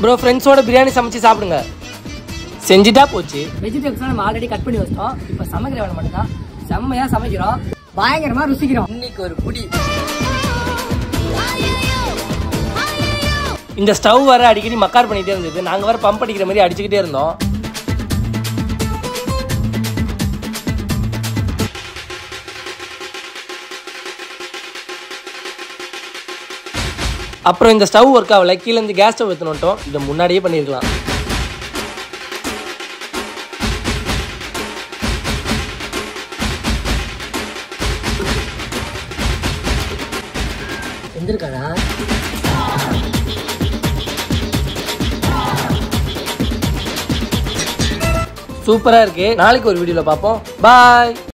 bro ஃப்ரெண்ட்ஸோட பிரியாணி சமைச்சு சாப்பிடுங்க செஞ்சுட்டா போச்சு வெஜிடபிள்ஸ் நம்ம ஆல்ரெடி கட் பண்ணி வச்சிட்டோம் இப்போ சமைக்கிற வேலை மட்டும்தான் செம்மையா சமைக்கிறோம் பயங்கரமா ருசிக்கிறோம் இன்னைக்கு ஒரு புடி இந்த ஸ்டவ் வர அடிக்கடி மக்கார் பண்ணிட்டே இருந்தது நாங்க வர பம்ப் அடிக்கிற மாதிரி அடிச்சுக்கிட்டே இருந்தோம் அப்புறம் இந்த ஸ்டவ் ஒர்க் ஆகல கீழே இருந்து கேஸ் ஸ்டவ் எடுத்துனோட்டோம் இதை முன்னாடியே பண்ணியிருக்கலாம் செஞ்சிருக்காடா சூப்பரா இருக்கு நாளைக்கு ஒரு வீடியோல பார்ப்போம் பாய்